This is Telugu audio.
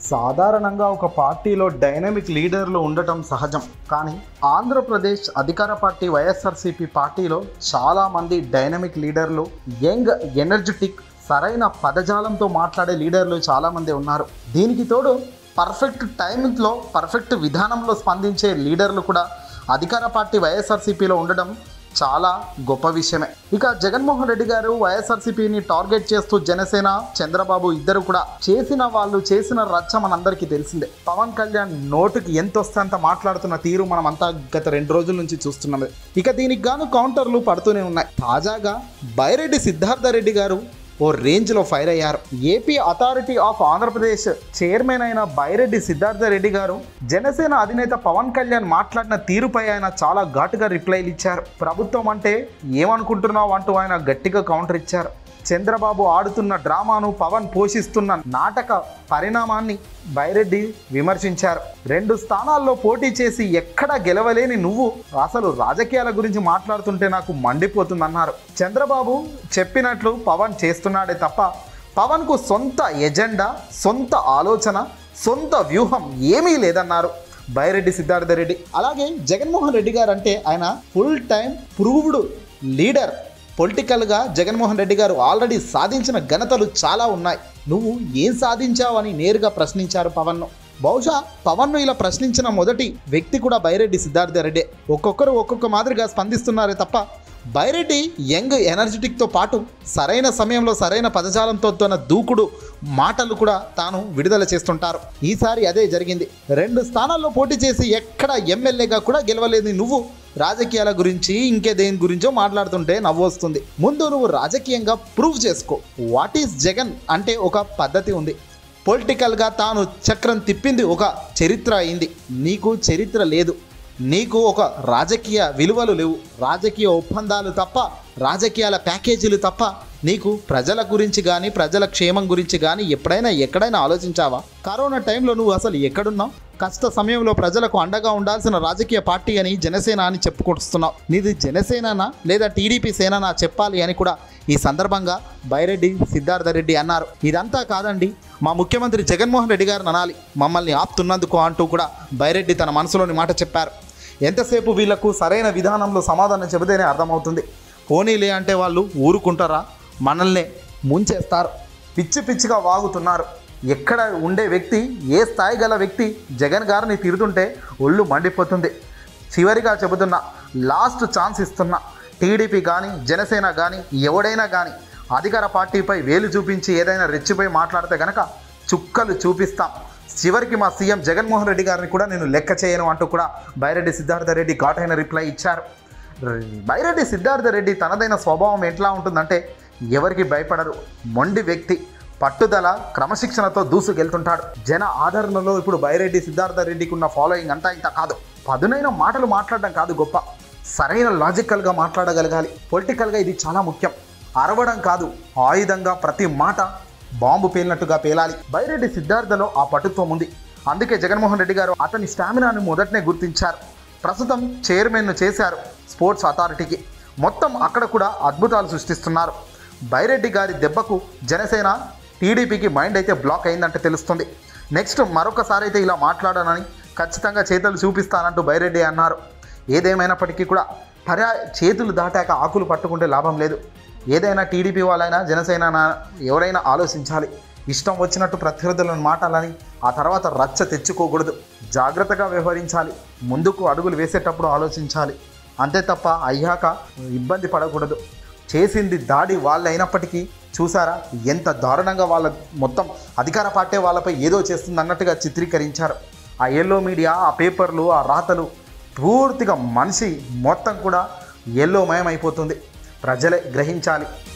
సాధారణంగా ఒక పార్టీలో డైనమిక్ లీడర్లు ఉండటం సహజం కానీ ఆంధ్రప్రదేశ్ అధికార పార్టీ వైఎస్ఆర్సీపీ పార్టీలో చాలామంది డైనమిక్ లీడర్లు యంగ్ ఎనర్జెటిక్ సరైన పదజాలంతో మాట్లాడే లీడర్లు చాలామంది ఉన్నారు దీనికి తోడు పర్ఫెక్ట్ టైమింగ్లో పర్ఫెక్ట్ విధానంలో స్పందించే లీడర్లు కూడా అధికార పార్టీ వైఎస్ఆర్సీపీలో ఉండడం చాలా గొప్ప విషయమే ఇక జగన్మోహన్ రెడ్డి గారు వైఎస్ఆర్సీపీని టార్గెట్ చేస్తూ జనసేన చంద్రబాబు ఇద్దరు కూడా చేసిన వాళ్ళు చేసిన రచ్చ మనందరికీ తెలిసిందే పవన్ కళ్యాణ్ నోటుకి ఎంత వస్తే అంత మాట్లాడుతున్న తీరు మనం అంతా గత రెండు రోజుల నుంచి చూస్తున్నది ఇక దీనికి గాను కౌంటర్లు పడుతూనే ఉన్నాయి తాజాగా బైరెడ్డి సిద్ధార్థ రెడ్డి గారు ఓ రేంజ్లో ఫైర్ అయ్యారు AP authority of Andhra Pradesh chairman అయిన బైరెడ్డి సిద్ధార్థ రెడ్డి గారు జనసేన అధినేత పవన్ కళ్యాణ్ మాట్లాడిన తీరుపై ఆయన చాలా ఘాటుగా రిప్లైలు ఇచ్చారు ప్రభుత్వం అంటే ఏమనుకుంటున్నావు అంటూ ఆయన గట్టిగా కౌంటర్ ఇచ్చారు చంద్రబాబు ఆడుతున్న డ్రామాను పవన్ పోషిస్తున్న నాటక పరిణామాన్ని బైరెడ్డి విమర్శించారు రెండు స్థానాల్లో పోటీ చేసి ఎక్కడ గెలవలేని నువ్వు అసలు రాజకీయాల గురించి మాట్లాడుతుంటే నాకు మండిపోతుందన్నారు చంద్రబాబు చెప్పినట్లు పవన్ చేస్తున్నాడే తప్ప పవన్కు సొంత ఎజెండా సొంత ఆలోచన సొంత వ్యూహం ఏమీ లేదన్నారు బైరెడ్డి సిద్ధార్థ రెడ్డి అలాగే జగన్మోహన్ రెడ్డి గారు అంటే ఆయన ఫుల్ టైం ప్రూవ్డ్ లీడర్ పొలిటికల్గా జగన్మోహన్ రెడ్డి గారు ఆల్రెడీ సాధించిన ఘనతలు చాలా ఉన్నాయి నువ్వు ఏం సాధించావు అని నేరుగా ప్రశ్నించారు పవన్ను బహుశా పవన్ను ఇలా ప్రశ్నించిన మొదటి వ్యక్తి కూడా బైరెడ్డి సిద్ధార్థ రెడ్డి ఒక్కొక్కరు ఒక్కొక్క మాదిరిగా స్పందిస్తున్నారే తప్ప బైరెడ్డి యంగ్ ఎనర్జెటిక్తో పాటు సరైన సమయంలో సరైన పదజాలంతో తన దూకుడు మాటలు కూడా తాను విడుదల చేస్తుంటారు ఈసారి అదే జరిగింది రెండు స్థానాల్లో పోటీ చేసి ఎక్కడ ఎమ్మెల్యేగా కూడా గెలవలేదు నువ్వు రాజకీయాల గురించి ఇంకే దేని గురించో మాట్లాడుతుంటే నవ్వు వస్తుంది ముందు నువ్వు రాజకీయంగా ప్రూవ్ చేసుకో వాట్ ఈస్ జగన్ అంటే ఒక పద్ధతి ఉంది పొలిటికల్గా తాను చక్రం తిప్పింది ఒక చరిత్ర అయింది నీకు చరిత్ర లేదు నీకు ఒక రాజకీయ విలువలు లేవు రాజకీయ ఒప్పందాలు తప్ప రాజకీయాల ప్యాకేజీలు తప్ప నీకు ప్రజల గురించి కానీ ప్రజల క్షేమం గురించి కానీ ఎప్పుడైనా ఎక్కడైనా ఆలోచించావా కరోనా టైంలో నువ్వు అసలు ఎక్కడున్నావు కష్ట సమయంలో ప్రజలకు అండగా ఉండాల్సిన రాజకీయ పార్టీ అని జనసేన అని చెప్పుకొస్తున్నావు నీది జనసేననా లేదా టీడీపీ సేననా చెప్పాలి అని కూడా ఈ సందర్భంగా బైరెడ్డి సిద్ధార్థ రెడ్డి అన్నారు ఇదంతా కాదండి మా ముఖ్యమంత్రి జగన్మోహన్ రెడ్డి గారిని అనాలి మమ్మల్ని ఆపుతున్నందుకు అంటూ కూడా బైరెడ్డి తన మనసులోని మాట చెప్పారు ఎంతసేపు వీళ్లకు సరైన విధానంలో సమాధానం చెబితేనే అర్థమవుతుంది పోనీలే అంటే వాళ్ళు ఊరుకుంటారా మనల్నే ముంచేస్తారు పిచ్చి పిచ్చిగా వాగుతున్నారు ఎక్కడ ఉండే వ్యక్తి ఏ స్థాయి గల వ్యక్తి జగన్ గారిని తిరుతుంటే ఒళ్ళు మండిపోతుంది చివరిగా చెబుతున్నా లాస్ట్ ఛాన్స్ ఇస్తున్నా టీడీపీ కానీ జనసేన కానీ ఎవడైనా కానీ అధికార పార్టీపై వేలు చూపించి ఏదైనా రెచ్చిపోయి మాట్లాడితే గనక చుక్కలు చూపిస్తాం చివరికి మా సీఎం జగన్మోహన్ రెడ్డి గారిని కూడా నేను లెక్క చేయను అంటూ కూడా బైరెడ్డి సిద్ధార్థ రెడ్డి ఘాటైన రిప్లై ఇచ్చారు బైరెడ్డి సిద్ధార్థ రెడ్డి తనదైన స్వభావం ఎట్లా ఉంటుందంటే ఎవరికి భయపడరు మొండి వ్యక్తి పట్టుదల క్రమశిక్షణతో దూసుకెళ్తుంటాడు జన ఆదరణలో ఇప్పుడు బైరెడ్డి సిద్ధార్థ రెడ్డికి ఉన్న ఫాలోయింగ్ అంతా ఇంత కాదు పదునైన మాటలు మాట్లాడడం కాదు గొప్ప సరైన లాజికల్గా మాట్లాడగలగాలి పొలిటికల్గా ఇది చాలా ముఖ్యం అరవడం కాదు ఆయుధంగా ప్రతి మాట బాంబు పేలినట్టుగా పేలాలి బైరెడ్డి సిద్ధార్థలో ఆ పటుత్వం ఉంది అందుకే జగన్మోహన్ రెడ్డి గారు అతని స్టామినాను మొదటనే గుర్తించారు ప్రస్తుతం చైర్మన్ను చేశారు స్పోర్ట్స్ అథారిటీకి మొత్తం అక్కడ కూడా అద్భుతాలు సృష్టిస్తున్నారు బైరెడ్డి గారి దెబ్బకు జనసేన టీడీపీకి మైండ్ అయితే బ్లాక్ అయిందంటే తెలుస్తుంది నెక్స్ట్ మరొకసారి అయితే ఇలా మాట్లాడానని ఖచ్చితంగా చేతులు చూపిస్తానంటూ బైరెడ్డి అన్నారు ఏదేమైనప్పటికీ కూడా పర్యా చేతులు దాటాక ఆకులు పట్టుకుంటే లాభం లేదు ఏదైనా టీడీపీ వాళ్ళైనా జనసేన ఎవరైనా ఆలోచించాలి ఇష్టం వచ్చినట్టు ప్రత్యర్థులను మాటాలని ఆ తర్వాత రచ్చ తెచ్చుకోకూడదు జాగ్రత్తగా వ్యవహరించాలి ముందుకు అడుగులు వేసేటప్పుడు ఆలోచించాలి అంతే తప్ప అయ్యాక ఇబ్బంది పడకూడదు చేసింది దాడి వాళ్ళు అయినప్పటికీ చూసారా ఎంత దారుణంగా వాళ్ళ మొత్తం అధికార పార్టీ వాళ్ళపై ఏదో చేస్తుంది అన్నట్టుగా చిత్రీకరించారు ఆ ఎల్లో మీడియా ఆ పేపర్లు ఆ రాతలు పూర్తిగా మనిషి మొత్తం కూడా ఎల్లోమయం అయిపోతుంది ప్రజలే గ్రహించాలి